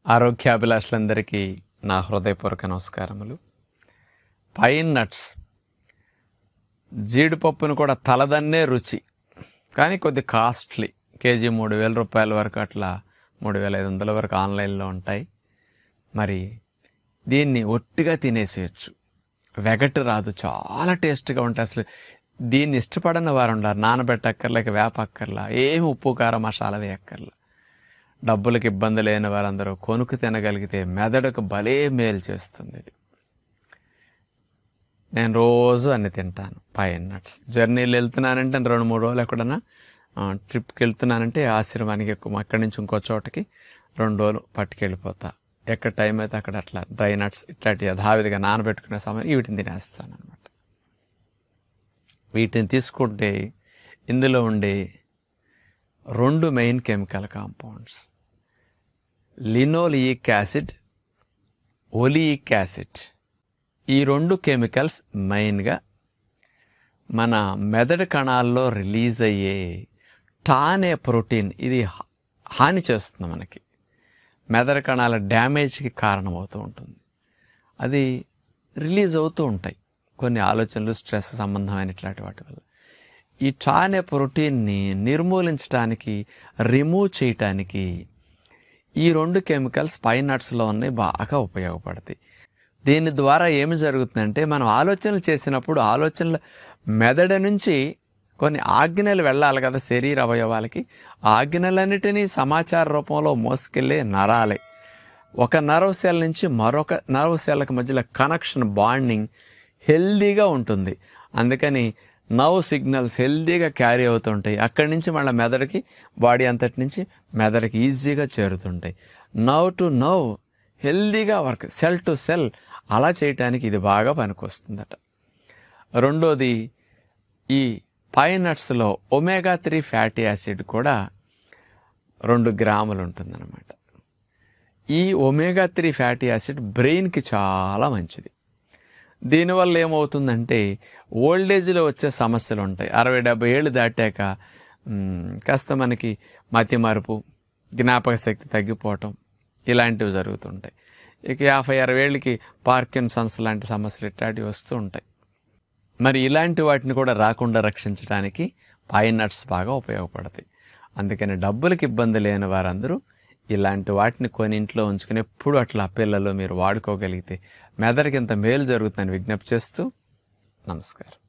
ఆరోగ్యాభిలాషులందరికీ నా హృదయపూర్వక నమస్కారములు పైన్ నట్స్ జీడిపప్పును కూడా తలదన్నే రుచి కానీ కొద్ది కాస్ట్లీ కేజీ మూడు వేల రూపాయల వరకు అట్లా మూడు వేల ఐదు వందల వరకు ఆన్లైన్లో ఉంటాయి మరి దీన్ని ఒట్టిగా తినేసేయచ్చు వెగటు రాదు చాలా టేస్ట్గా ఉంటాయి అసలు దీన్ని ఇష్టపడని వారు ఉండారు నానబెట్టక్కర్లేక వేపక్కర్లా ఏమి ఉప్పు కారం మసాలా వేయక్కర్లా డబ్బులకు ఇబ్బంది లేని వారందరూ కొనుక్కు తినగలిగితే మెదడుకు భలే మేలు చేస్తుంది ఇది నేను రోజు అన్ని తింటాను పైన్ నట్స్ జర్నీలు వెళ్తున్నానంటే రెండు మూడు రోజులు ఎక్కడన్నా ఆ, ట్రిప్కి వెళ్తున్నానంటే ఆశ్రమానికి ఎక్కువ అక్కడి నుంచి ఇంకో చోటకి రెండు రోజులు పట్టుకెళ్ళిపోతా ఎక్కడ టైం అయితే అక్కడ అట్లా డ్రై నట్స్ ఇట్లాంటి యథావిధిగా నానబెట్టుకునే సమయం వీటిని తినేస్తాను అనమాట వీటిని తీసుకుంటే ఇందులో ఉండే రెండు main chemical compounds linoleic acid oleic acid ఈ రెండు కెమికల్స్ మెయిన్గా మన మెదడు కణాల్లో రిలీజ్ అయ్యే టానే ప్రోటీన్ ఇది హా- హాని చేస్తుంది మనకి మెదడు కణాల డ్యామేజ్కి కారణమవుతూ ఉంటుంది అది రిలీజ్ అవుతూ ఉంటాయి కొన్ని ఆలోచనలు స్ట్రెస్ సంబంధమైన ఇట్లాంటి వాటి వల్ల ఈ టానే ప్రోటీన్ని నిర్మూలించడానికి రిమూవ్ చేయటానికి ఈ రెండు కెమికల్స్ పైనట్స్లో ఉన్నాయి బాగా ఉపయోగపడతాయి దీని ద్వారా ఏమి జరుగుతుందంటే మనం ఆలోచనలు చేసినప్పుడు ఆలోచనలు మెదడు నుంచి కొన్ని ఆజ్ఞలు వెళ్ళాలి కదా శరీర అవయవాలకి ఆ ఆజ్ఞలన్నిటినీ సమాచార రూపంలో మోసుకెళ్ళే నరాలే ఒక నర్వ్ సెల్ నుంచి మరొక నర్వ్ సెల్కి మధ్యలో కనెక్షన్ బాండింగ్ హెల్దీగా ఉంటుంది అందుకని నవ్ సిగ్నల్స్ హెల్దీగా క్యారీ అవుతుంటాయి అక్కడి నుంచి మళ్ళీ మెదడుకి బాడీ అంతటి నుంచి మెదడుకి ఈజీగా చేరుతుంటాయి నవ్ టు నవ్ హెల్దీగా వర్క్ సెల్ టు సెల్ అలా చేయటానికి ఇది బాగా పనికొస్తుందట రెండోది ఈ పైనట్స్లో ఒమేగా త్రీ ఫ్యాటీ యాసిడ్ కూడా రెండు గ్రాములు ఉంటుందన్నమాట ఈ ఒమేగా త్రీ ఫ్యాటీ యాసిడ్ బ్రెయిన్కి చాలా మంచిది దీనివల్ల ఏమవుతుందంటే ఓల్డ్ ఏజ్లో వచ్చే సమస్యలు ఉంటాయి అరవై డెబ్బై ఏళ్ళు దాటాక మ్, కాస్త మనకి మతి మరుపు జ్ఞాపక శక్తి తగ్గిపోవటం ఇలాంటివి జరుగుతుంటాయి ఇక యాభై అరవై ఏళ్ళకి పార్కిన్సన్స్ లాంటి సమస్యలు ఇట్లాంటివి వస్తూ ఉంటాయి మరి ఇలాంటి వాటిని కూడా రాకుండా రక్షించడానికి పైన్ నట్స్ బాగా ఉపయోగపడతాయి అందుకని డబ్బులకి ఇబ్బంది లేని వారందరూ ఇలాంటి వాటిని కొని ఇంట్లో ఉంచుకుని ఎప్పుడు అట్లా పిల్లలు మీరు వాడుకోగలిగితే మెదడుకి ఇంత మేలు జరుగుతుందని విజ్ఞప్తి చేస్తూ నమస్కారం